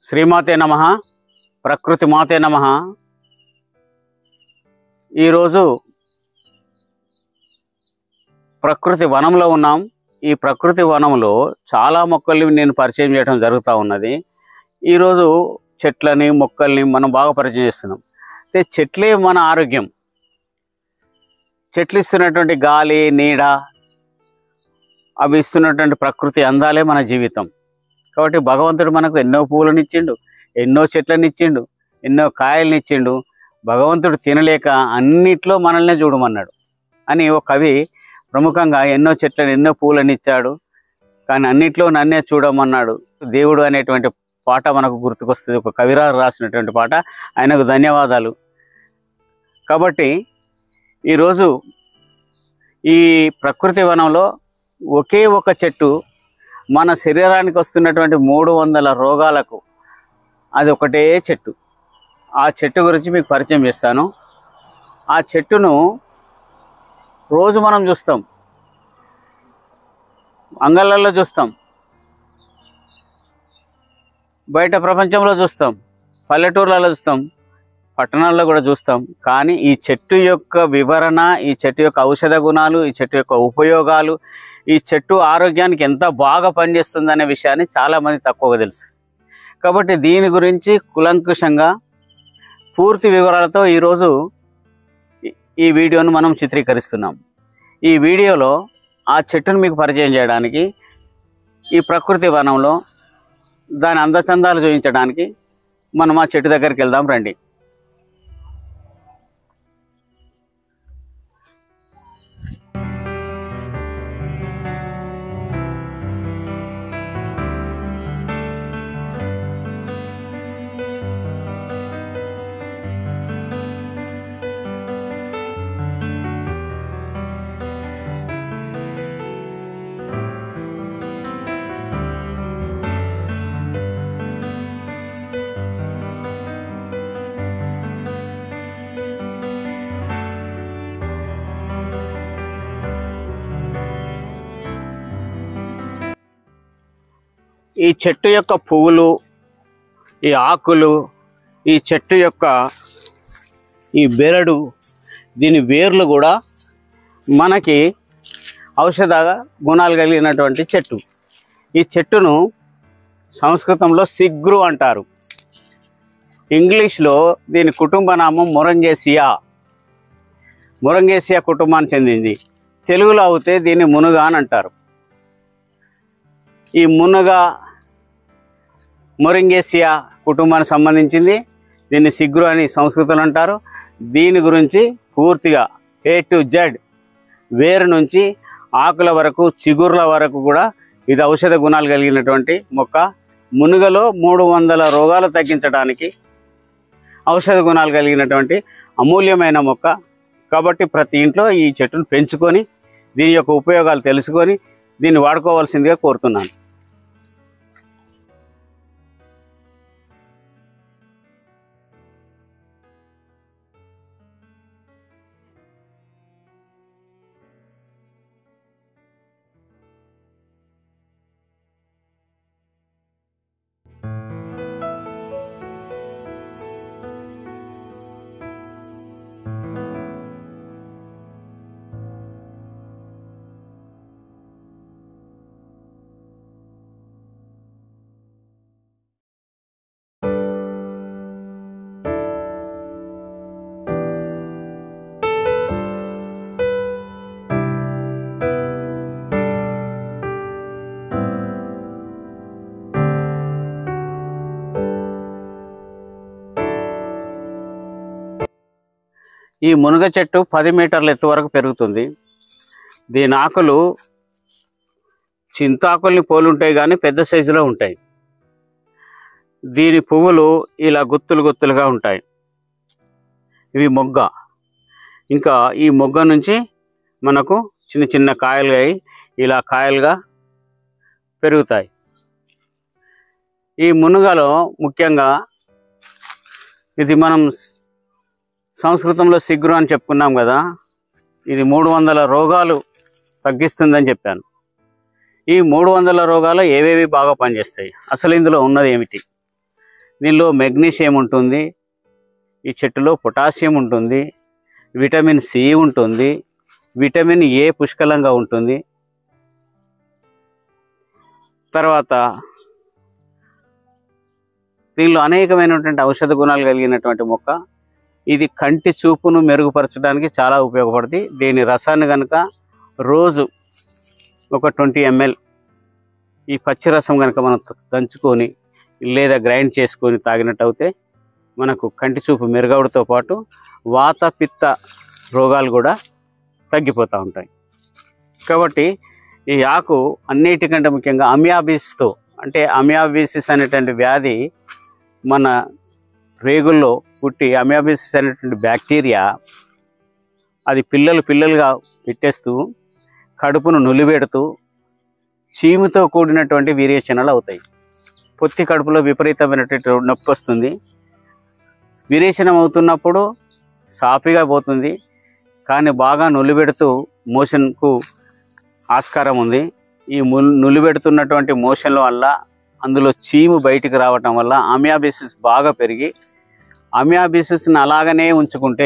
శ్రీమాతే నమ ప్రకృతి మాతే నమ ఈరోజు ప్రకృతి వనంలో ఉన్నాం ఈ ప్రకృతి వనంలో చాలా మొక్కల్ని నేను పరిచయం చేయడం జరుగుతూ ఉన్నది ఈరోజు చెట్లని మొక్కల్ని మనం బాగా పరిచయం చేస్తున్నాం అయితే చెట్లే మన ఆరోగ్యం చెట్లు ఇస్తున్నటువంటి గాలి నీడ అవి ఇస్తున్నటువంటి ప్రకృతి అందాలే మన జీవితం కాబట్టి భగవంతుడు మనకు ఎన్నో పువ్వులను ఇచ్చిండు ఎన్నో చెట్లను ఇచ్చిండు ఎన్నో కాయలను ఇచ్చిండు భగవంతుడు తినలేక అన్నిట్లో మనల్నే చూడమన్నాడు అని ఒక కవి ప్రముఖంగా ఎన్నో చెట్లను ఎన్నో పువ్వులను ఇచ్చాడు కానీ అన్నిట్లో నన్నే చూడమన్నాడు దేవుడు అనేటువంటి పాట మనకు గుర్తుకొస్తుంది ఒక కవిరాజు రాసినటువంటి పాట ఆయనకు ధన్యవాదాలు కాబట్టి ఈరోజు ఈ ప్రకృతి వనంలో ఒకే ఒక చెట్టు మన శరీరానికి వస్తున్నటువంటి మూడు వందల రోగాలకు అది ఒకటే చెట్టు ఆ చెట్టు గురించి మీకు పరిచయం చేస్తాను ఆ చెట్టును రోజు మనం చూస్తాం అంగళ్ళల్లో చూస్తాం బయట ప్రపంచంలో చూస్తాం పల్లెటూర్లలో చూస్తాం పట్టణాల్లో కూడా చూస్తాం కానీ ఈ చెట్టు యొక్క వివరణ ఈ చెట్టు యొక్క ఔషధ గుణాలు ఈ చెట్టు యొక్క ఉపయోగాలు ఈ చెట్టు ఆరోగ్యానికి ఎంత బాగా పనిచేస్తుందనే విషయాన్ని చాలామంది తక్కువగా తెలుసు కాబట్టి దీని గురించి కులంకుషంగా పూర్తి వివరాలతో ఈరోజు ఈ- ఈ వీడియోను మనం చిత్రీకరిస్తున్నాం ఈ వీడియోలో ఆ చెట్టును మీకు పరిచయం చేయడానికి ఈ ప్రకృతి వనంలో దాని అందచందాలు చూపించడానికి మనం ఆ చెట్టు దగ్గరికి వెళ్దాం రండి ఈ చెట్టు యొక్క పువ్వులు ఈ ఆకులు ఈ చెట్టు యొక్క ఈ బెరడు దీని వేర్లు కూడా మనకి ఔషధ గుణాలు కలిగినటువంటి చెట్టు ఈ చెట్టును సంస్కృతంలో సిగ్రు అంటారు ఇంగ్లీష్లో దీని కుటుంబ నామం మొరంగేసియా మొరంగేసియా కుటుంబానికి చెందింది తెలుగులో అవుతే దీన్ని మునుగ అని అంటారు ఈ మునగ మొరింగేసియా కుటుంబానికి సంబంధించింది దీన్ని సిగ్రు అని సంస్కృతంలో అంటారు దీని గురించి పూర్తిగా ఏ టు జెడ్ వేరు నుంచి ఆకుల వరకు చిగుర్ల వరకు కూడా ఇది ఔషధ గుణాలు కలిగినటువంటి మొక్క మునుగలో మూడు వందల రోగాలు తగ్గించడానికి ఔషధ గుణాలు కలిగినటువంటి అమూల్యమైన మొక్క కాబట్టి ప్రతి ఇంట్లో ఈ చెట్టును పెంచుకొని దీని యొక్క ఉపయోగాలు తెలుసుకొని దీన్ని వాడుకోవాల్సిందిగా కోరుతున్నాను ఈ మునగ చెట్టు పది మీటర్ల ఎత్తు వరకు పెరుగుతుంది దీని ఆకులు చింతాకుల్ని పోలి ఉంటాయి కానీ పెద్ద సైజులో ఉంటాయి దీని పువ్వులు ఇలా గుత్తులు గుత్తులుగా ఉంటాయి ఇవి మొగ్గ ఇంకా ఈ మొగ్గ నుంచి మనకు చిన్న చిన్న కాయలు అయి ఇలా కాయలుగా పెరుగుతాయి ఈ మునుగలో ముఖ్యంగా ఇది మనం స్- సంస్కృతంలో సిగ్రు అని చెప్పుకున్నాం కదా ఇది మూడు వందల రోగాలు తగ్గిస్తుందని చెప్పాను ఈ మూడు వందల రోగాలు ఏవేవి బాగా పనిచేస్తాయి అసలు ఇందులో ఉన్నది ఏమిటి దీనిలో మెగ్నీషియం ఉంటుంది ఈ చెట్టులో పొటాషియం ఉంటుంది విటమిన్ సి ఉంటుంది విటమిన్ ఏ పుష్కలంగా ఉంటుంది తర్వాత దీనిలో అనేకమైనటువంటి ఔషధ గుణాలు కలిగినటువంటి మొక్క ఇది కంటి చూపును మెరుగుపరచడానికి చాలా ఉపయోగపడుతుంది దీని రసాన్ని కనుక రోజు ఒక ట్వంటీ ఎంఎల్ ఈ పచ్చి రసం కనుక మనం దంచుకొని లేదా గ్రైండ్ చేసుకొని తాగినట్టు అయితే మనకు కంటి చూపు మెరుగవడంతో పాటు వాత పిత్త రోగాలు కూడా తగ్గిపోతూ ఉంటాయి కాబట్టి ఈ ఆకు అన్నిటికంటే ముఖ్యంగా అమియాబిస్తో అంటే అమియాబిసిస్ అనేటువంటి వ్యాధి మన రేగుల్లో పుట్టి అమియాబిసిస్ అనేటువంటి బ్యాక్టీరియా అది పిల్లలు పిల్లలుగా పెట్టేస్తూ కడుపును నులిపెడుతూ చీముతో కూడినటువంటి విరేచనలు అవుతాయి పొత్తి కడుపులో విపరీతమైనటువంటి నొప్పి వస్తుంది విరేచనం అవుతున్నప్పుడు సాఫీగా పోతుంది కానీ బాగా నులిపెడుతూ మోషన్కు ఆస్కారం ఉంది ఈ ముల్ నులిపెడుతున్నటువంటి మోషన్ల వల్ల అందులో చీము బయటికి రావటం వల్ల అమియాబిసిస్ బాగా పెరిగి అమియాబిసిస్ని అలాగనే ఉంచుకుంటే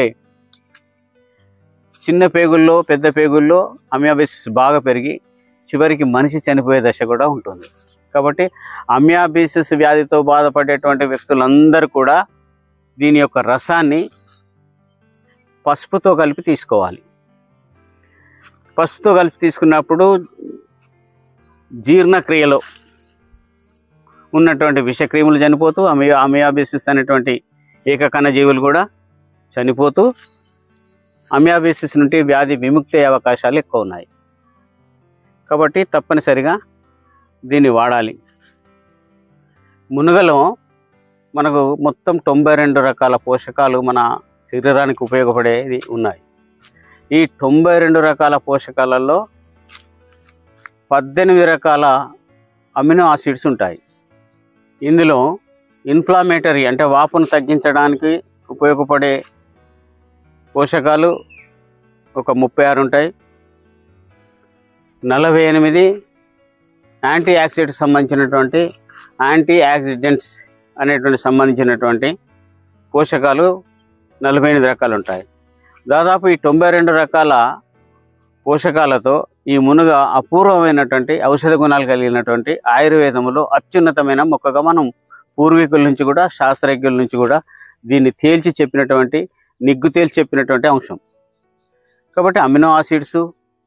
చిన్న పేగుల్లో పెద్ద పేగుల్లో అమియాబిసిస్ బాగా పెరిగి చివరికి మనిషి చనిపోయే దశ కూడా ఉంటుంది కాబట్టి అమియాబిసిస్ వ్యాధితో బాధపడేటువంటి వ్యక్తులందరూ కూడా దీని యొక్క రసాన్ని పసుపుతో కలిపి తీసుకోవాలి పసుపుతో కలిపి తీసుకున్నప్పుడు జీర్ణక్రియలో ఉన్నటువంటి విషక్రిములు చనిపోతూ అమియా అమియాబిసిస్ అనేటువంటి ఏకకణ జీవులు కూడా చనిపోతూ అమియాబిసిస్ నుండి వ్యాధి విముక్తి అయ్యే అవకాశాలు ఎక్కువ ఉన్నాయి కాబట్టి తప్పనిసరిగా దీన్ని వాడాలి మునుగలో మనకు మొత్తం తొంభై రెండు రకాల పోషకాలు మన శరీరానికి ఉపయోగపడేది ఉన్నాయి ఈ తొంభై రెండు రకాల పోషకాలలో పద్దెనిమిది రకాల అమినో ఆసిడ్స్ ఉంటాయి ఇందులో ఇన్ఫ్లామేటరీ అంటే వాపును తగ్గించడానికి ఉపయోగపడే పోషకాలు ఒక ముప్పై ఆరు ఉంటాయి నలభై ఎనిమిది యాంటీ ఆక్సిడెంట్స్ సంబంధించినటువంటి యాంటీ ఆక్సిడెంట్స్ అనేటువంటి సంబంధించినటువంటి పోషకాలు నలభై ఎనిమిది రకాలు ఉంటాయి దాదాపు ఈ తొంభై రెండు రకాల పోషకాలతో ఈ మునుగ అపూర్వమైనటువంటి ఔషధ గుణాలు కలిగినటువంటి ఆయుర్వేదములో అత్యున్నతమైన మొక్కగా మనం పూర్వీకుల నుంచి కూడా శాస్త్రజ్ఞుల నుంచి కూడా దీన్ని తేల్చి చెప్పినటువంటి నిగ్గు తేల్చి చెప్పినటువంటి అంశం కాబట్టి amino acids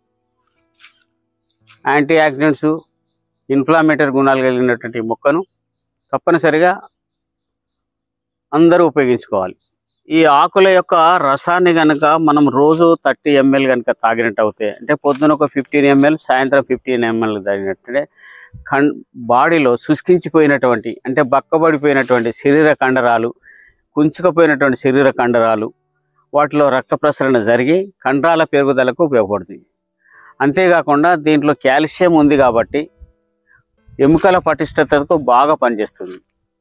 antioxidants inflammatory గుణాలు కలిగినటువంటి మొక్కను తప్పనిసరిగా అందరూ ఉపయోగించుకోవాలి ఈ ఆకుల యొక్క రసాన్ని కనుక మనం రోజు థర్టీ ఎంఎల్ కనుక తాగినట్టు అవుతే అంటే పొద్దున ఒక ఫిఫ్టీన్ ఎంఎల్ సాయంత్రం ఫిఫ్టీన్ ఎంఎల్ తాగినట్టే కం బాడీలో శుష్కించిపోయినటువంటి అంటే బక్కబడిపోయినటువంటి శరీర కండరాలు కుంచుకపోయినటువంటి శరీర కండరాలు వాటిలో రక్త ప్రసరణ జరిగి కండరాల పెరుగుదలకు ఉపయోగపడుతుంది అంతేకాకుండా దీంట్లో కాల్షియం ఉంది కాబట్టి ఎముకల పటిష్టతకు బాగా పనిచేస్తుంది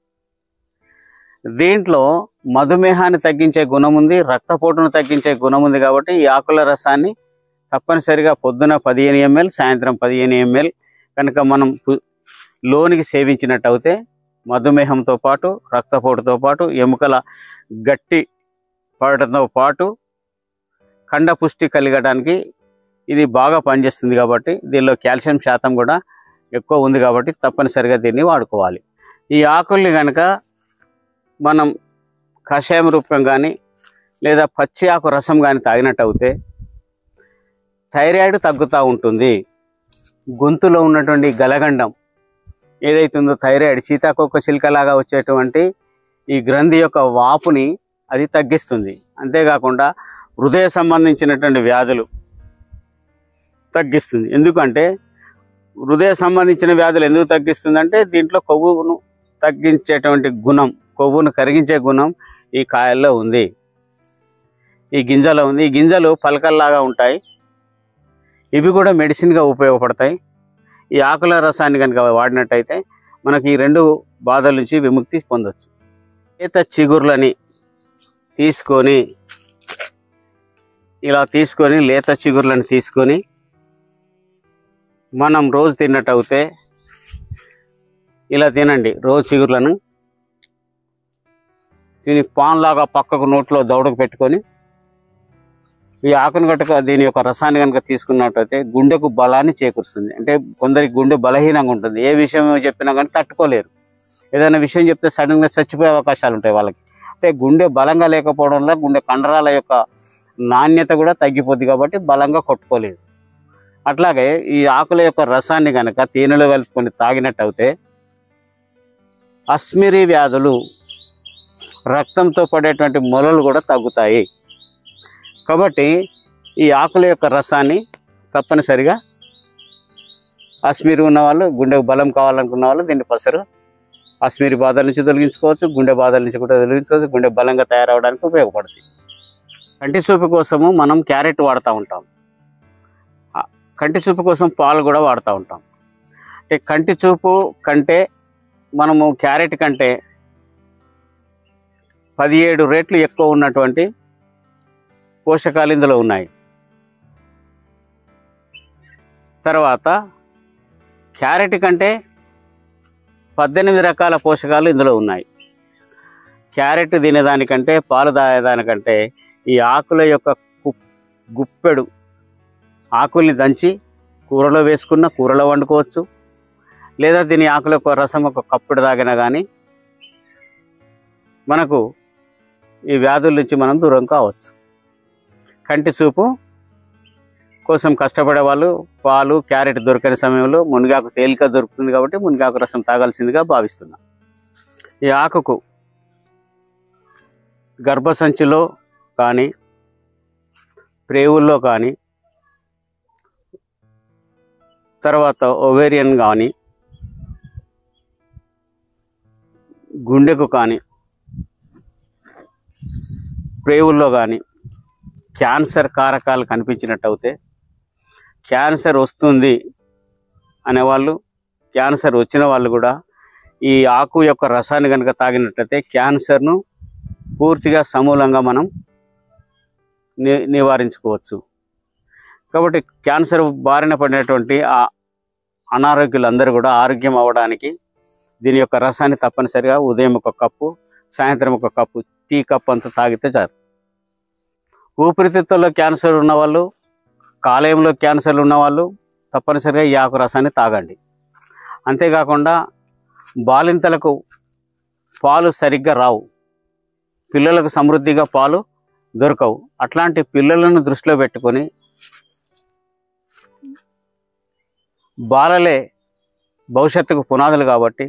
దీంట్లో మధుమేహాన్ని తగ్గించే గుణం ఉంది రక్తపోటును తగ్గించే గుణం ఉంది కాబట్టి ఈ ఆకుల రసాన్ని తప్పనిసరిగా పొద్దున పదిహేను ఎంఎల్ సాయంత్రం పదిహేను ఎంఎల్ కనుక మనం పు- లోనికి సేవించినట్టు అయితే మధుమేహంతో పాటు రక్తపోటుతో పాటు ఎముకల గట్టి పడటంతో పాటు కండ పుష్టి కలగడానికి ఇది బాగా పనిచేస్తుంది కాబట్టి దీనిలో కాల్షియం శాతం కూడా ఎక్కువ ఉంది కాబట్టి తప్పనిసరిగా దీన్ని వాడుకోవాలి ఈ ఆకుల్ని కనుక మనం కషాయం రూపం కానీ లేదా పచ్చి ఆకు రసం కానీ తాగినట్టు అయితే థైరాయిడ్ తగ్గుతూ ఉంటుంది గొంతులో ఉన్నటువంటి గలగండం ఏదైతుందో థైరాయిడ్ సీతాకోక చిలుకలాగా వచ్చేటువంటి ఈ గ్రంథి యొక్క వాపుని అది తగ్గిస్తుంది అంతేకాకుండా హృదయ సంబంధించినటువంటి వ్యాధులు తగ్గిస్తుంది ఎందుకంటే హృదయ సంబంధించిన వ్యాధులు ఎందుకు తగ్గిస్తుందంటే దీంట్లో కొవ్వును తగ్గించేటువంటి గుణం కొవ్వును కరిగించే గుణం ఈ కాయల్లో ఉంది ఈ గింజలో ఉంది ఈ గింజలు పలకల్లాగా ఉంటాయి ఇవి కూడా మెడిసిన్గా ఉపయోగపడతాయి ఈ ఆకుల రసాన్ని కనుక వాడినట్టయితే మనకి ఈ రెండు బాధల నుంచి విముక్తి పొందొచ్చు ఈత చిగుర్లని తీసుకొని ఇలా తీసుకొని లేత చిగుర్లను తీసుకొని మనం రోజు తిన్నట్టు అవుతే ఇలా తినండి రోజు చిగుర్లను దీని పాన్ లాగా పక్కకు నోట్లో దౌడకు పెట్టుకొని ఈ ఆకును గట్టుక దీని యొక్క రసాన్ని కనుక తీసుకున్నట్టయితే గుండెకు బలాన్ని చేకూరుస్తుంది అంటే కొందరికి గుండె బలహీనంగా ఉంటుంది ఏ విషయం చెప్పినా కానీ తట్టుకోలేరు ఏదైనా విషయం చెప్తే సడన్గా చచ్చిపోయే అవకాశాలు ఉంటాయి వాళ్ళకి అంటే గుండె బలంగా లేకపోవడం వల్ల గుండె కండరాల యొక్క నాణ్యత కూడా తగ్గిపోద్ది కాబట్టి బలంగా కొట్టుకోలేదు అట్లాగే ఈ ఆకుల యొక్క రసాన్ని కనుక తేనెలో కలుపుకొని తాగినట్టు అయితే అస్మిరి వ్యాధులు రక్తంతో పడేటువంటి మొలలు కూడా తగ్గుతాయి కాబట్టి ఈ ఆకుల యొక్క రసాన్ని తప్పనిసరిగా అస్మిరి ఉన్న వాళ్ళు గుండెకు బలం కావాలనుకున్న వాళ్ళు దీన్ని పసరు అస్మిరి బాధల నుంచి తొలగించుకోవచ్చు గుండె బాధల నుంచి కూడా తొలగించుకోవచ్చు గుండె బలంగా తయారవడానికి ఉపయోగపడుతుంది కంటి చూపు కోసము మనం క్యారెట్ వాడుతూ ఉంటాం ఆ కంటి చూపు కోసం పాలు కూడా వాడుతూ ఉంటాం అంటే కంటి చూపు కంటే మనము క్యారెట్ కంటే పదిహేడు రేట్లు ఎక్కువ ఉన్నటువంటి పోషకాలు ఇందులో ఉన్నాయి తర్వాత క్యారెట్ కంటే పద్దెనిమిది రకాల పోషకాలు ఇందులో ఉన్నాయి క్యారెట్ తినేదానికంటే పాలు తాగేదానికంటే ఈ ఆకుల యొక్క కు- గుప్పెడు ఆకుల్ని దంచి కూరలో వేసుకున్న కూరలో వండుకోవచ్చు లేదా దీని ఆకుల యొక్క రసం ఒక కప్పుడు తాగినా కానీ మనకు ఈ వ్యాధుల నుంచి మనం దూరం కావచ్చు కంటి చూపు కోసం కష్టపడే వాళ్ళు పాలు క్యారెట్ దొరకని సమయంలో మునగాకు తేలిక దొరుకుతుంది కాబట్టి మునగాకు రసం తాగాల్సిందిగా భావిస్తున్నాం ఈ ఆకుకు గర్భసంచిలో కానీ ప్రేవుల్లో కానీ తర్వాత ఒవేరియన్ కానీ గుండెకు కానీ ప్రేవుల్లో కానీ క్యాన్సర్ కారకాలు కనిపించినట్టు అయితే క్యాన్సర్ వస్తుంది అనేవాళ్ళు క్యాన్సర్ వచ్చిన వాళ్ళు కూడా ఈ ఆకు యొక్క రసాన్ని కనుక తాగినట్లయితే క్యాన్సర్ను పూర్తిగా సమూలంగా మనం ని నివారించుకోవచ్చు కాబట్టి క్యాన్సర్ బారిన పడినటువంటి ఆ అనారోగ్యులందరూ కూడా ఆరోగ్యం అవ్వడానికి దీని యొక్క రసాన్ని తప్పనిసరిగా ఉదయం ఒక కప్పు సాయంత్రం ఒక కప్పు టీ కప్ అంతా తాగితే చాలు ఊపిరితిత్తుల్లో క్యాన్సర్ ఉన్నవాళ్ళు కాలేయంలో క్యాన్సర్లు ఉన్నవాళ్ళు తప్పనిసరిగా ఈ ఆకు రసాన్ని తాగండి అంతేకాకుండా బాలింతలకు పాలు సరిగ్గా రావు పిల్లలకు సమృద్ధిగా పాలు దొరకవు అట్లాంటి పిల్లలను దృష్టిలో పెట్టుకొని బాలలే భవిష్యత్తుకు పునాదులు కాబట్టి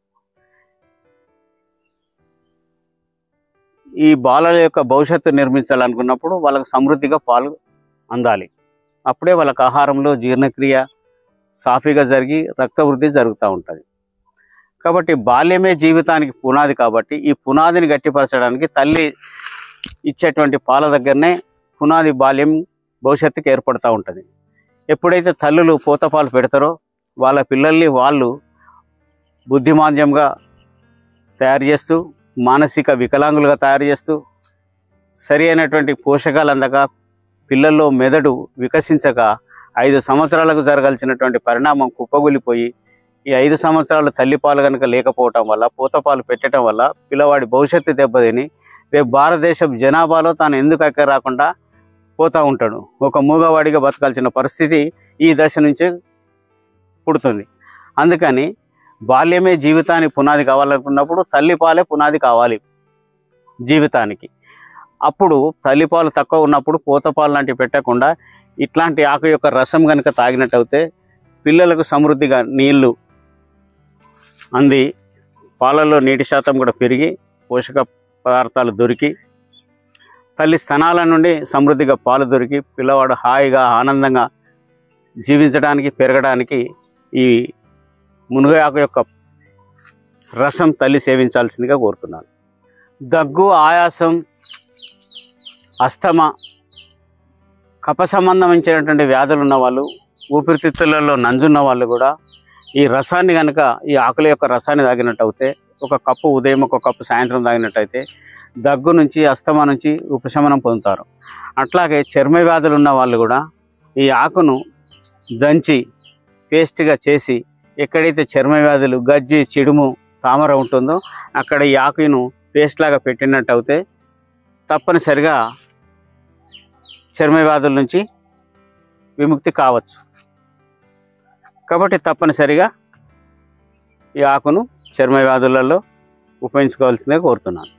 ఈ బాలల యొక్క భవిష్యత్తు నిర్మించాలనుకున్నప్పుడు వాళ్ళకు సమృద్ధిగా పాలు అందాలి అప్పుడే వాళ్ళకి ఆహారంలో జీర్ణక్రియ సాఫీగా జరిగి రక్త వృద్ధి జరుగుతూ ఉంటుంది కాబట్టి బాల్యమే జీవితానికి పునాది కాబట్టి ఈ పునాదిని గట్టిపరచడానికి తల్లి ఇచ్చేటువంటి పాల దగ్గరనే పునాది బాల్యం భవిష్యత్తుకి ఏర్పడుతూ ఉంటుంది ఎప్పుడైతే తల్లులు పూతపాలు పెడతారో వాళ్ళ పిల్లల్ని వాళ్ళు బుద్ధిమాంద్యంగా తయారు చేస్తూ మానసిక వికలాంగులుగా తయారు చేస్తూ సరి అయినటువంటి పోషకాలు అందక పిల్లల్లో మెదడు వికసించక ఐదు సంవత్సరాలకు జరగాల్సినటువంటి పరిణామం కుప్పగొలిపోయి ఈ ఐదు సంవత్సరాలు తల్లిపాలు కనుక లేకపోవటం వల్ల పూతపాలు పెట్టడం వల్ల పిల్లవాడి భవిష్యత్తు దెబ్బతిని రేపు భారతదేశం జనాభాలో తాను ఎందుకు ఎక్క రాకుండా పోతూ ఉంటాడు ఒక మూగవాడిగా బతకాల్సిన పరిస్థితి ఈ దశ నుంచే పుడుతుంది అందుకని బాల్యమే జీవితానికి పునాది కావాలనుకున్నప్పుడు తల్లిపాలే పునాది కావాలి జీవితానికి అప్పుడు తల్లిపాలు తక్కువ ఉన్నప్పుడు పూతపాలు లాంటివి పెట్టకుండా ఇట్లాంటి ఆకు యొక్క రసం కనుక తాగినట్టయితే పిల్లలకు సమృద్ధిగా నీళ్లు అంది పాలల్లో నీటి శాతం కూడా పెరిగి పోషక పదార్థాలు దొరికి తల్లి స్తనాల నుండి సమృద్ధిగా పాలు దొరికి పిల్లవాడు హాయిగా ఆనందంగా జీవించడానికి పెరగడానికి ఈ మునుగ ఆకు యొక్క రసం తల్లి సేవించాల్సిందిగా కోరుతున్నాను దగ్గు ఆయాసం అస్తమ కఫ సంబంధించినటువంటి వ్యాధులు ఉన్న వాళ్ళు ఊపిరితిత్తులలో నంజున్న వాళ్ళు కూడా ఈ రసాన్ని కనుక ఈ ఆకుల యొక్క రసాన్ని తాగినట్టు అయితే ఒక కప్పు ఉదయం ఒక కప్పు సాయంత్రం తాగినట్టయితే దగ్గు నుంచి అస్తమా నుంచి ఉపశమనం పొందుతారు అట్లాగే చర్మ వ్యాధులు ఉన్న వాళ్ళు కూడా ఈ ఆకును దంచి పేస్ట్గా చేసి ఎక్కడైతే చర్మ వ్యాధులు గజ్జి చిడుము తామర ఉంటుందో అక్కడ ఈ ఆకును పేస్ట్ లాగా పెట్టినట్టు అయితే తప్పనిసరిగా చర్మ వ్యాధుల నుంచి విముక్తి కావచ్చు కాబట్టి తప్పనిసరిగా ఈ ఆకును చర్మ వ్యాధులలో ఉపయోగించుకోవాల్సిందే కోరుతున్నాను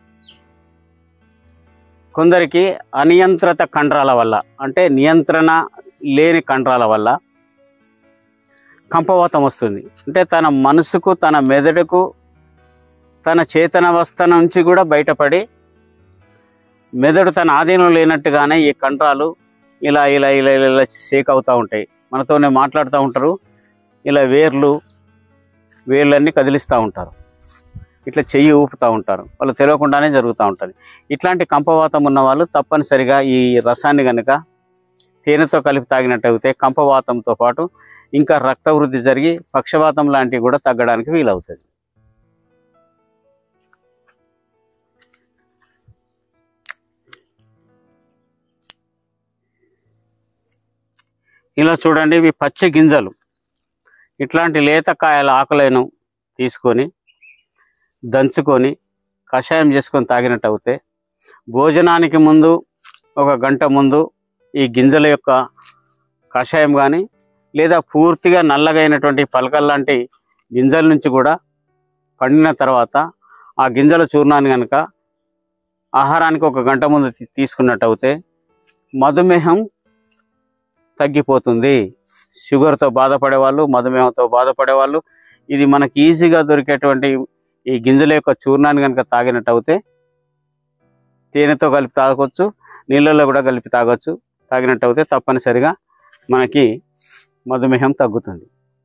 కొందరికి అనియంత్రిత కండరాల వల్ల అంటే నియంత్రణ లేని కండరాల వల్ల కంపవాతం వస్తుంది అంటే తన మనసుకు తన మెదడుకు తన చేతనావస్థ నుంచి కూడా బయటపడి మెదడు తన ఆధీనం లేనట్టుగానే ఈ కండరాలు ఇలా ఇలా ఇలా ఇలా ఇలా షేక్ అవుతూ ఉంటాయి మనతోనే మాట్లాడుతూ ఉంటారు ఇలా వేర్లు వేర్లన్నీ కదిలిస్తూ ఉంటారు ఇట్లా చెయ్యి ఊపుతూ ఉంటారు వాళ్ళు తెలియకుండానే జరుగుతూ ఉంటుంది ఇట్లాంటి కంపవాతం ఉన్న వాళ్ళు తప్పనిసరిగా ఈ రసాన్ని కనుక తేనెతో కలిపి తాగినట్టయితే కంపవాతంతో పాటు ఇంకా రక్త వృద్ధి జరిగి పక్షవాతం లాంటివి కూడా తగ్గడానికి వీలవుతుంది ఇలా చూడండి ఇవి పచ్చ గింజలు ఇట్లాంటి లేత కాయల ఆకులను తీసుకొని దంచుకొని కషాయం చేసుకొని తాగినట్టు అవుతే భోజనానికి ముందు ఒక గంట ముందు ఈ గింజల యొక్క కషాయం కానీ లేదా పూర్తిగా నల్లగా అయినటువంటి పలకల లాంటి గింజల నుంచి కూడా పండిన తర్వాత ఆ గింజల చూర్ణాన్ని కనుక ఆహారానికి ఒక గంట ముందు తీ- తీసుకున్నట్టు అయితే మధుమేహం తగ్గిపోతుంది షుగర్తో బాధపడే వాళ్ళు మధుమేహంతో బాధపడే వాళ్ళు ఇది మనకి ఈజీగా దొరికేటువంటి ఈ గింజల యొక్క చూర్ణాన్ని కనుక తాగినట్టు అయితే తేనెతో కలిపి తాగొచ్చు నీళ్ళల్లో కూడా కలిపి తాగొచ్చు తాగినట్టు అయితే తప్పనిసరిగా మనకి మధుమేహం తగ్గుతుంది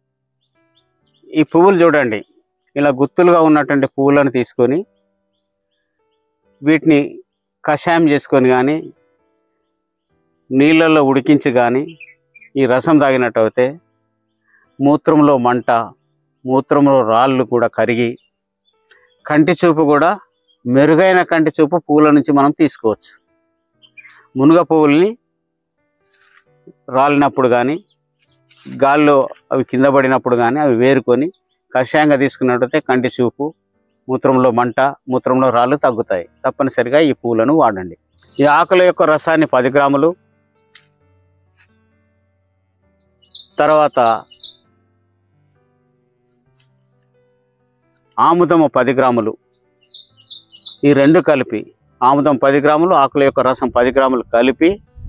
ఈ పువ్వులు చూడండి ఇలా గుత్తులుగా ఉన్నటువంటి పువ్వులను తీసుకొని వీటిని కషాయం చేసుకొని కానీ నీళ్ళల్లో ఉడికించి కానీ ఈ రసం తాగినట్టు అయితే మూత్రంలో మంట మూత్రంలో రాళ్ళు కూడా కరిగి కంటి చూపు కూడా మెరుగైన కంటి చూపు పువ్వుల నుంచి మనం తీసుకోవచ్చు మునగ పువ్వుల్ని రాలినప్పుడు కానీ గాల్లో అవి కింద పడినప్పుడు కానీ అవి వేరుకొని కషాయంగా తీసుకున్నట్టయితే కంటి చూపు మూత్రంలో మంట మూత్రంలో రాళ్ళు తగ్గుతాయి తప్పనిసరిగా ఈ పువ్వులను వాడండి ఈ ఆకుల యొక్క రసాన్ని పది గ్రాములు తర్వాత ఆముదము పది గ్రాములు ఈ రెండు కలిపి ఆముదం పది గ్రాములు ఆకుల యొక్క రసం పది గ్రాములు కలిపి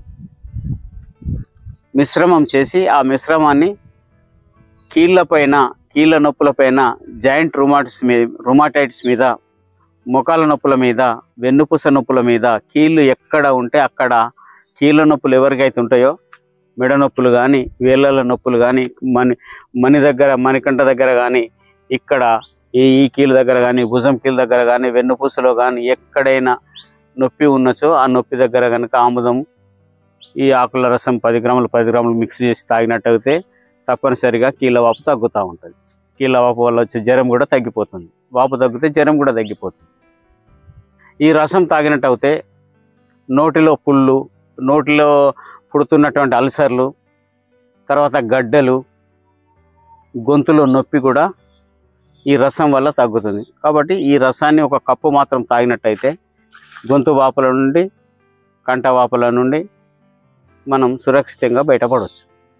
మిశ్రమం చేసి ఆ మిశ్రమాన్ని కీళ్ళ పైన కీళ్ళ నొప్పుల పైన జాయింట్ రుమాటిస్ మీద రుమాటైటిస్ మీద మొకాల నొప్పుల మీద వెన్నుపూస నొప్పుల మీద కీళ్ళు ఎక్కడ ఉంటే అక్కడ కీళ్ళ నొప్పులు ఎవరికైతే ఉంటాయో మెడ నొప్పులు కానీ వేళ్ళ నొప్పులు కానీ మని మని దగ్గర మణికంఠ దగ్గర కానీ ఇక్కడ ఈ ఈ కీళ్ళ దగ్గర కానీ భుజం కీళ్ళ దగ్గర కానీ వెన్నుపూసలో కానీ ఎక్కడైనా నొప్పి ఉన్నచో ఆ నొప్పి దగ్గర కనుక ఆముదం ఈ ఆకుల రసం పది గ్రాములు పది గ్రాములు మిక్స్ చేసి తాగినట్టయితే తప్పనిసరిగా కీళ్ళ వాపు తగ్గుతూ ఉంటుంది కీళ్ళ వాపు వల్ల వచ్చే జ్వరం కూడా తగ్గిపోతుంది వాపు తగ్గితే జ్వరం కూడా తగ్గిపోతుంది ఈ రసం తాగినట్టు అయితే నోటిలో పుళ్ళు నోటిలో పుడుతున్నటువంటి అల్సర్లు తర్వాత గడ్డలు గొంతులో నొప్పి కూడా ఈ రసం వల్ల తగ్గుతుంది కాబట్టి ఈ రసాన్ని ఒక కప్పు మాత్రం తాగినట్టయితే గొంతు వాపుల నుండి కంట వాపుల నుండి మనం సురక్షితంగా బయటపడవచ్చు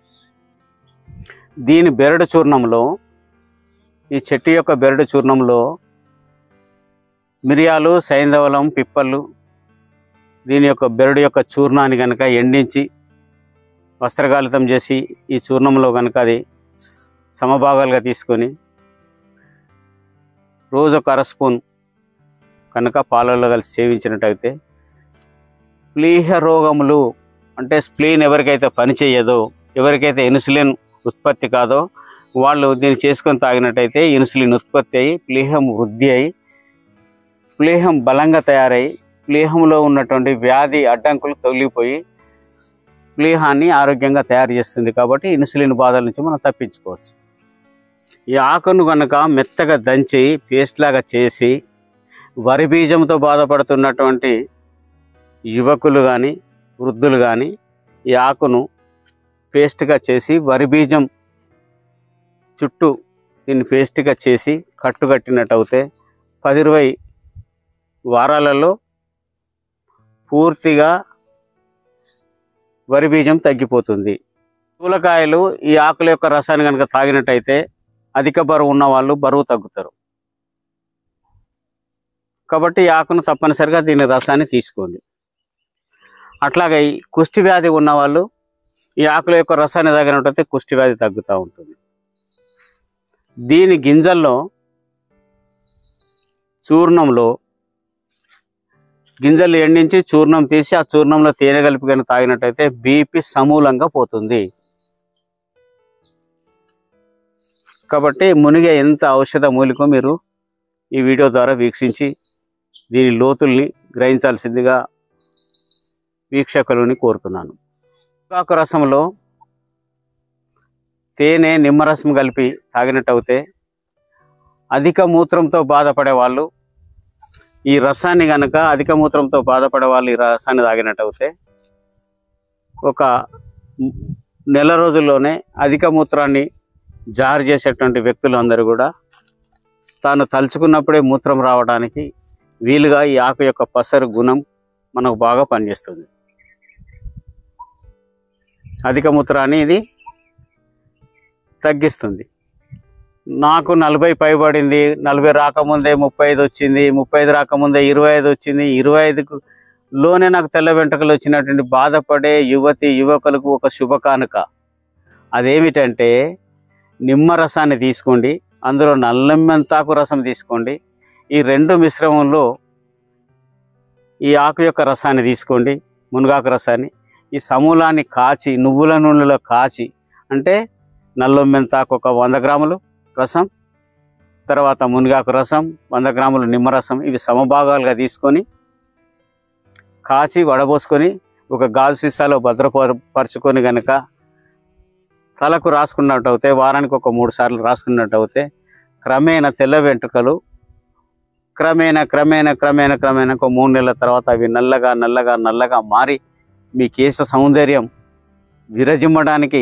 దీని బెరడు చూర్ణంలో ఈ చెట్టు యొక్క బెరడు చూర్ణంలో మిరియాలు సైంధవలం పిప్పళ్ళు దీని యొక్క బెరడు యొక్క చూర్ణాన్ని కనుక ఎండించి వస్త్రగాలితం చేసి ఈ చూర్ణంలో కనుక అది స- సమభాగాలుగా తీసుకొని రోజు ఒక అర స్పూన్ కనుక పాలల్లో కలిసి సేవించినట్టయితే ప్లీహ రోగములు అంటే స్ప్లీన్ ఎవరికైతే పనిచేయదో ఎవరికైతే ఇన్సులిన్ ఉత్పత్తి కాదో వాళ్ళు దీన్ని చేసుకొని తాగినట్టయితే ఇన్సులిన్ ఉత్పత్తి అయ్యి ప్లీహం వృద్ధి అయ్యి ప్లీహం బలంగా తయారై ప్లీహంలో ఉన్నటువంటి వ్యాధి అడ్డంకులు తొలగిపోయి ప్లీహాన్ని ఆరోగ్యంగా తయారు చేస్తుంది కాబట్టి ఇన్సులిన్ బాధల నుంచి మనం తప్పించుకోవచ్చు ఈ ఆకును కనుక మెత్తగా దంచి పేస్ట్ లాగా చేసి వరి బీజంతో బాధపడుతున్నటువంటి యువకులు కానీ వృద్ధులు కానీ ఈ ఆకును పేస్ట్గా చేసి వరి బీజం చుట్టూ దీన్ని పేస్ట్గా చేసి కట్టుకట్టినట్టు అవుతే పది ఇరవై వారాలలో పూర్తిగా వరి బీజం తగ్గిపోతుంది పూలకాయలు ఈ ఆకుల యొక్క రసాన్ని కనుక తాగినట్టయితే అధిక బరువు ఉన్న వాళ్ళు బరువు తగ్గుతారు కాబట్టి ఈ ఆకును తప్పనిసరిగా దీని రసాన్ని తీసుకోండి అట్లాగే ఈ కుష్టి వ్యాధి ఉన్న వాళ్ళు ఈ ఆకుల యొక్క రసాన్ని తాగినట్టయితే కుష్టి వ్యాధి తగ్గుతూ ఉంటుంది దీని గింజల్లో చూర్ణంలో గింజలు ఎండించి చూర్ణం తీసి ఆ చూర్ణంలో తేనె కలిపి కనుక తాగినట్టయితే బీపీ సమూలంగా పోతుంది కాబట్టి మునిగే ఎంత ఔషధ మూలికో మీరు ఈ వీడియో ద్వారా వీక్షించి దీని లోతుల్ని గ్రహించాల్సిందిగా వీక్షకులని కోరుతున్నాను కాకు రసంలో తేనె నిమ్మరసం కలిపి తాగినట్టు అవుతే అధిక మూత్రంతో బాధపడే వాళ్ళు ఈ రసాన్ని కనుక అధిక మూత్రంతో బాధపడే వాళ్ళు ఈ రసాన్ని తాగినట్టు అవుతే ఒక నెల రోజుల్లోనే అధిక మూత్రాన్ని జారు చేసేటువంటి వ్యక్తులు అందరూ కూడా తాను తలుచుకున్నప్పుడే మూత్రం రావడానికి వీలుగా ఈ ఆకు యొక్క పసరు గుణం మనకు బాగా పనిచేస్తుంది అధిక మూత్రాన్ని ఇది తగ్గిస్తుంది నాకు నలభై పైబడింది నలభై రాకముందే ముప్పై ఐదు వచ్చింది ముప్పై ఐదు రాకముందే ఇరవై ఐదు వచ్చింది ఇరవై ఐదుకు లోనే నాకు తెల్ల వెంట్రుకలు వచ్చినటువంటి బాధపడే యువతి యువకులకు ఒక శుభకానుక అదేమిటంటే నిమ్మ రసాన్ని తీసుకోండి అందులో నల్లమెంతాకు రసం తీసుకోండి ఈ రెండు మిశ్రమంలో ఈ ఆకు యొక్క రసాన్ని తీసుకోండి మునగాకు రసాన్ని ఈ సమూలాన్ని కాచి నువ్వుల నూనెలో కాచి అంటే నల్లొమ్మెంతాకు ఒక వంద గ్రాములు రసం తర్వాత మునగాకు రసం వంద గ్రాములు నిమ్మరసం ఇవి సమభాగాలుగా తీసుకొని కాచి వడబోసుకొని ఒక గాజు సీసాలో భద్రపరుచుకొని గనక తలకు రాసుకున్నట్టు అవుతే వారానికి ఒక మూడు సార్లు రాసుకున్నట్టు అవుతే క్రమేణా తెల్ల వెంట్రుకలు క్రమేణా క్రమేణా క్రమేణా క్రమేణా ఒక మూడు నెలల తర్వాత అవి నల్లగా నల్లగా నల్లగా మారి మీ కేశ సౌందర్యం విరజిమ్మడానికి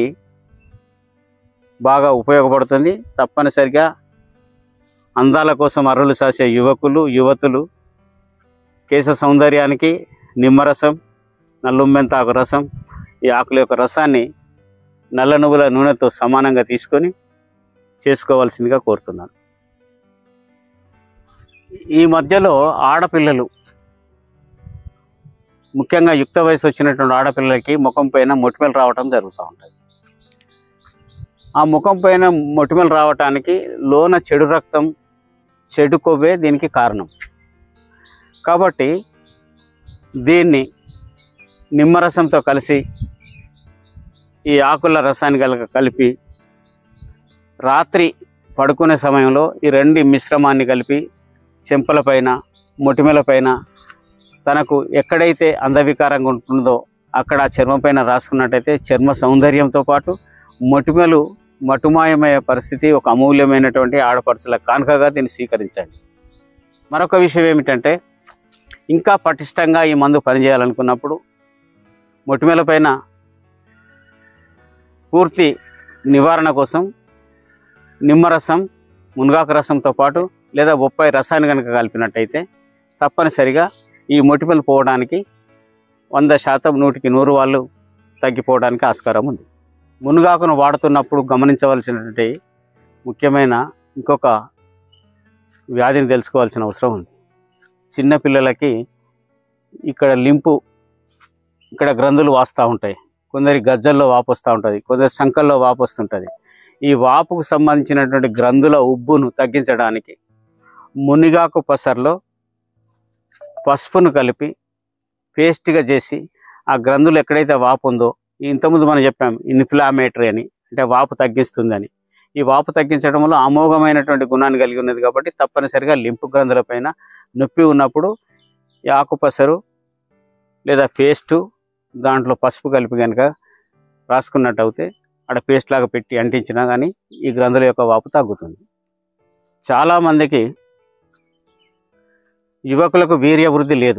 బాగా ఉపయోగపడుతుంది తప్పనిసరిగా అందాల కోసం అర్రులు సాసే యువకులు యువతులు కేశ సౌందర్యానికి నిమ్మరసం నల్లుమ్మెంతాకు రసం ఈ ఆకుల యొక్క రసాన్ని నల్ల నువ్వుల నూనెతో సమానంగా తీసుకొని చేసుకోవాల్సిందిగా కోరుతున్నాను ఈ మధ్యలో ఆడపిల్లలు ముఖ్యంగా యుక్త వయసు వచ్చినటువంటి ఆడపిల్లలకి ముఖం పైన మొటిమలు రావటం జరుగుతూ ఉంటుంది ఆ ముఖం పైన మొటిమలు రావటానికి లోన చెడు రక్తం చెడు కొవ్వే దీనికి కారణం కాబట్టి దీన్ని నిమ్మరసంతో కలిసి ఈ ఆకుల రసాన్ని కనుక కలిపి రాత్రి పడుకునే సమయంలో ఈ రెండు మిశ్రమాన్ని కలిపి చెంపల పైన మొటిమల పైన తనకు ఎక్కడైతే అందవికారంగా ఉంటుందో అక్కడ ఆ చర్మం పైన రాసుకున్నట్టయితే చర్మ సౌందర్యంతో పాటు మొటిమలు మటుమాయమయ్యే పరిస్థితి ఒక అమూల్యమైనటువంటి ఆడపడుచుల కానుకగా దీన్ని స్వీకరించండి మరొక విషయం ఏమిటంటే ఇంకా పటిష్టంగా ఈ మందు పనిచేయాలనుకున్నప్పుడు మొటిమల పైన పూర్తి నివారణ కోసం నిమ్మరసం మునగాకు రసంతో పాటు లేదా బొప్పాయి రసాన్ని కనుక కలిపినట్టయితే తప్పనిసరిగా ఈ మొటిమలు పోవడానికి వంద శాతం నూటికి నూరు వాళ్ళు తగ్గిపోవడానికి ఆస్కారం ఉంది మునగాకును వాడుతున్నప్పుడు గమనించవలసినటువంటి ముఖ్యమైన ఇంకొక వ్యాధిని తెలుసుకోవాల్సిన అవసరం ఉంది చిన్న పిల్లలకి ఇక్కడ లింపు ఇక్కడ గ్రంథులు వాస్తూ ఉంటాయి కొందరి గజ్జల్లో వాపు వస్తూ ఉంటుంది కొందరి సంకల్లో వాపు వస్తుంటుంది ఈ వాపుకు సంబంధించినటువంటి గ్రంథుల ఉబ్బును తగ్గించడానికి మునిగాకు పసర్లో పసుపును కలిపి పేస్ట్గా చేసి ఆ గ్రంథులు ఎక్కడైతే వాపు ఉందో ఇంతకుముందు మనం చెప్పాం ఇన్ఫ్లామేటరీ అని అంటే వాపు తగ్గిస్తుందని ఈ వాపు తగ్గించడంలో అమోఘమైనటువంటి గుణాన్ని కలిగి ఉన్నది కాబట్టి తప్పనిసరిగా లింపు గ్రంథులపైన నొప్పి ఉన్నప్పుడు ఈ ఆకుపసరు లేదా పేస్టు దాంట్లో పసుపు కలిపి కనుక రాసుకున్నట్టు అయితే అక్కడ పేస్ట్ లాగా పెట్టి అంటించినా కానీ ఈ గ్రంథుల యొక్క వాపు తగ్గుతుంది చాలామందికి యువకులకు వీర్యవృద్ధి లేదు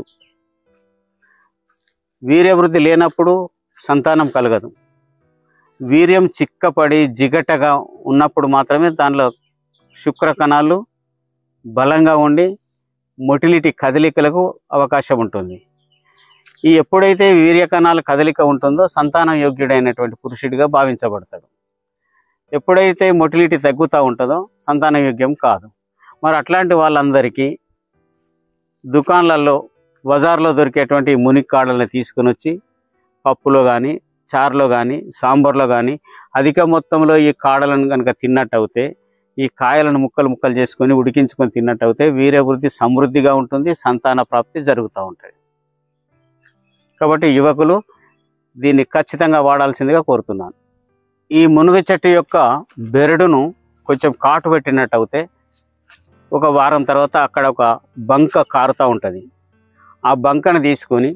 వీర్యవృద్ధి లేనప్పుడు సంతానం కలగదు వీర్యం చిక్కపడి జిగటగా ఉన్నప్పుడు మాత్రమే దానిలో శుక్ర కణాలు బలంగా ఉండి మొటిలిటీ కదలికలకు అవకాశం ఉంటుంది ఈ ఎప్పుడైతే వీర్య కణాల కదలిక ఉంటుందో సంతానం యోగ్యుడైనటువంటి పురుషుడిగా భావించబడతాడు ఎప్పుడైతే మొటిలిటీ తగ్గుతూ ఉంటుందో సంతాన యోగ్యం కాదు మరి అట్లాంటి వాళ్ళందరికీ దుకాణాలలో బజార్లో దొరికేటువంటి ఈ మునిక్కాడలను తీసుకుని వచ్చి పప్పులో కానీ చారులో కానీ సాంబార్లో కానీ అధిక మొత్తంలో ఈ కాడలను కనుక తిన్నట్టు అయితే ఈ కాయలను ముక్కలు ముక్కలు చేసుకొని ఉడికించుకొని తిన్నట్టు అయితే వీర్యవృద్ధి సమృద్ధిగా ఉంటుంది సంతాన ప్రాప్తి జరుగుతూ ఉంటుంది కాబట్టి యువకులు దీన్ని ఖచ్చితంగా వాడాల్సిందిగా కోరుతున్నాను ఈ మునుగ చెట్టు యొక్క బెరడును కొంచెం కాటు పెట్టినట్టు అయితే ఒక వారం తర్వాత అక్కడ ఒక బంక కారుతూ ఉంటుంది ఆ బంకను తీసుకొని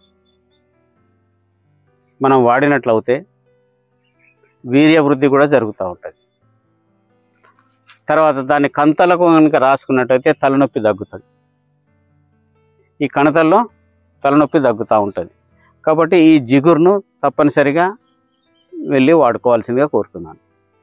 మనం వాడినట్లయితే వీర్య వృద్ధి కూడా జరుగుతూ ఉంటుంది తర్వాత దాని కంతలకు కనుక రాసుకున్నట్టయితే తలనొప్పి తగ్గుతుంది ఈ కణతల్లో తలనొప్పి తగ్గుతూ ఉంటుంది కాబట్టి ఈ జిగురును తప్పనిసరిగా వెళ్ళి వాడుకోవాల్సిందిగా కోరుతున్నాను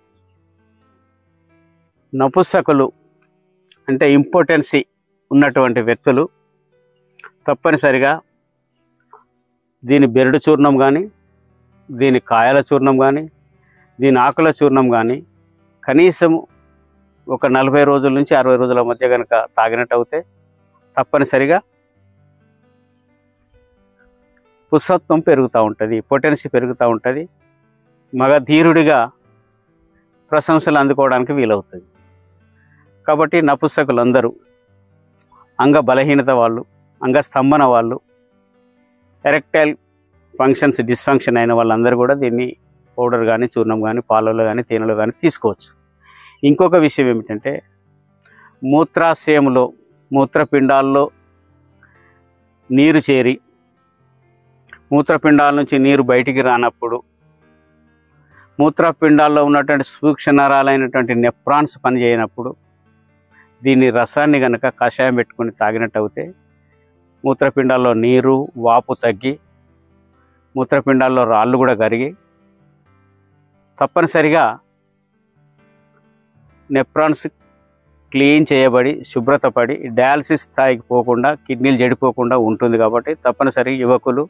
నపుసకులు అంటే ఇంపార్టెన్సీ ఉన్నటువంటి వ్యక్తులు తప్పనిసరిగా దీని బెరడు చూర్ణం కానీ దీని కాయల చూర్ణం కానీ దీని ఆకుల చూర్ణం కానీ కనీసం ఒక నలభై రోజుల నుంచి అరవై రోజుల మధ్య కనుక తాగినట్టు అయితే తప్పనిసరిగా పుస్తత్వం పెరుగుతూ ఉంటుంది పొటెన్సీ పెరుగుతూ ఉంటుంది మగ ధీరుడిగా ప్రశంసలు అందుకోవడానికి వీలవుతుంది కాబట్టి నపుసకులందరూ అంగ బలహీనత వాళ్ళు అంగస్తంభన వాళ్ళు ఎరెక్టైల్ ఫంక్షన్స్ డిస్ఫంక్షన్ అయిన వాళ్ళందరూ కూడా దీన్ని పౌడర్ కానీ చూర్ణం కానీ పాలలో కానీ తేనెలో కానీ తీసుకోవచ్చు ఇంకొక విషయం ఏమిటంటే మూత్రాశయంలో మూత్రపిండాల్లో నీరు చేరి మూత్రపిండాల నుంచి నీరు బయటికి రానప్పుడు మూత్రపిండాల్లో ఉన్నటువంటి సూక్ష్మ నరాలైనటువంటి నెప్రాన్స్ పనిచేయనప్పుడు దీని రసాన్ని కనుక కషాయం పెట్టుకొని తాగినట్టు అయితే మూత్రపిండాల్లో నీరు వాపు తగ్గి మూత్రపిండాల్లో రాళ్ళు కూడా కరిగి తప్పనిసరిగా నెప్రాన్స్ క్లీన్ చేయబడి శుభ్రత పడి డయాలసిస్ స్థాయికి పోకుండా కిడ్నీలు చెడిపోకుండా ఉంటుంది కాబట్టి తప్పనిసరిగా యువకులు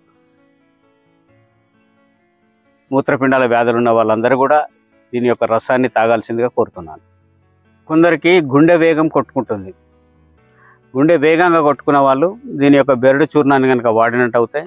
మూత్రపిండాల వ్యాధులు ఉన్న వాళ్ళందరూ కూడా దీని యొక్క రసాన్ని తాగాల్సిందిగా కోరుతున్నాను కొందరికి గుండె వేగం కొట్టుకుంటుంది గుండె వేగంగా కొట్టుకున్న వాళ్ళు దీని యొక్క బెరడు చూర్ణాన్ని కనుక వాడినట్టు అయితే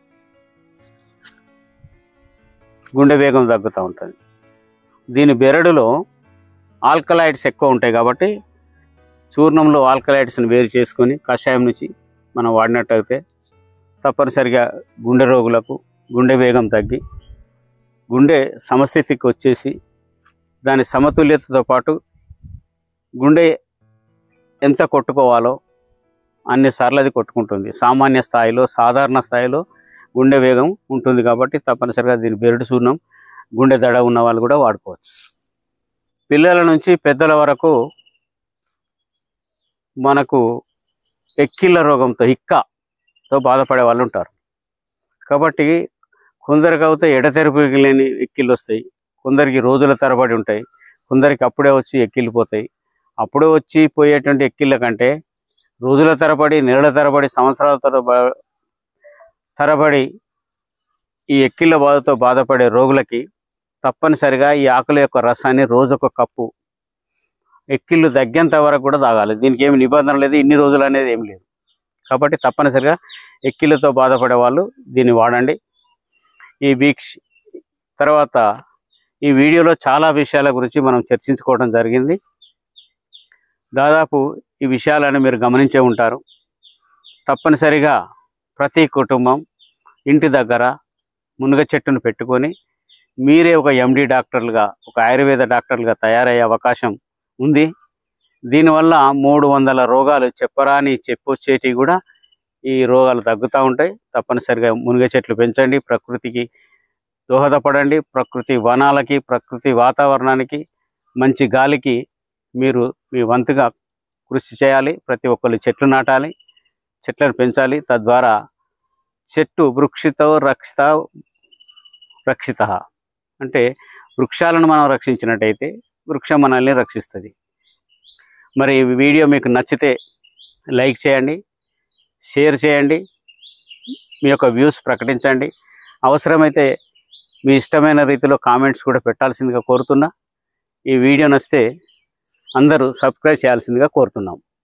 గుండె వేగం తగ్గుతూ ఉంటుంది దీని బెరడులో ఆల్కలైడ్స్ ఎక్కువ ఉంటాయి కాబట్టి చూర్ణంలో ఆల్కలైడ్స్ని వేరు చేసుకొని కషాయం నుంచి మనం వాడినట్టయితే తప్పనిసరిగా గుండె రోగులకు గుండె వేగం తగ్గి గుండె సమస్థితికి వచ్చేసి దాని సమతుల్యతతో పాటు గుండె ఎంత కొట్టుకోవాలో అన్ని సార్లు అది కొట్టుకుంటుంది సామాన్య స్థాయిలో సాధారణ స్థాయిలో గుండె వేగం ఉంటుంది కాబట్టి తప్పనిసరిగా దీని బెరడు చూర్ణం గుండె దడ ఉన్న వాళ్ళు కూడా వాడుకోవచ్చు పిల్లల నుంచి పెద్దల వరకు మనకు ఎక్కిళ్ళ రోగంతో హిక్కాతో బాధపడే వాళ్ళు ఉంటారు కాబట్టి కొందరికి అయితే ఎడతెరిపి లేని ఎక్కిళ్ళు వస్తాయి కొందరికి రోజుల తరబడి ఉంటాయి కొందరికి అప్పుడే వచ్చి ఎక్కిళ్ళు పోతాయి అప్పుడే వచ్చి పోయేటువంటి ఎక్కిళ్ళ కంటే రోజుల తరబడి నెలల తరబడి సంవత్సరాల తరబడి తరబడి ఈ ఎక్కిళ్ళ బాధతో బాధపడే రోగులకి తప్పనిసరిగా ఈ ఆకుల యొక్క రసాన్ని రోజొక కప్పు ఎక్కిళ్ళు తగ్గేంత వరకు కూడా తాగాలి దీనికి ఏమి నిబంధన లేదు ఇన్ని రోజులు అనేది ఏం లేదు కాబట్టి తప్పనిసరిగా ఎక్కిళ్ళతో బాధపడే వాళ్ళు దీన్ని వాడండి ఈ వీక్ష తర్వాత ఈ వీడియోలో చాలా విషయాల గురించి మనం చర్చించుకోవడం జరిగింది దాదాపు ఈ విషయాలను మీరు గమనించే ఉంటారు తప్పనిసరిగా ప్రతి కుటుంబం ఇంటి దగ్గర మునగ చెట్టును పెట్టుకొని మీరే ఒక ఎండి డాక్టర్లుగా ఒక ఆయుర్వేద డాక్టర్లుగా తయారయ్యే అవకాశం ఉంది దీనివల్ల మూడు వందల రోగాలు చెప్పరాని చెప్పొచ్చేటివి కూడా ఈ రోగాలు తగ్గుతూ ఉంటాయి తప్పనిసరిగా మునగ చెట్లు పెంచండి ప్రకృతికి దోహదపడండి ప్రకృతి వనాలకి ప్రకృతి వాతావరణానికి మంచి గాలికి మీరు మీ వంతుగా కృషి చేయాలి ప్రతి ఒక్కరు చెట్లు నాటాలి చెట్లను పెంచాలి తద్వారా చెట్టు వృక్షితో రక్షిత రక్షిత అంటే వృక్షాలను మనం రక్షించినట్టయితే వృక్షం మనల్ని రక్షిస్తుంది మరి ఈ వీడియో మీకు నచ్చితే లైక్ చేయండి షేర్ చేయండి మీ యొక్క వ్యూస్ ప్రకటించండి అవసరమైతే మీ ఇష్టమైన రీతిలో కామెంట్స్ కూడా పెట్టాల్సిందిగా కోరుతున్నా ఈ వీడియో నచ్చితే అందరూ సబ్స్క్రైబ్ చేయాల్సిందిగా కోరుతున్నాం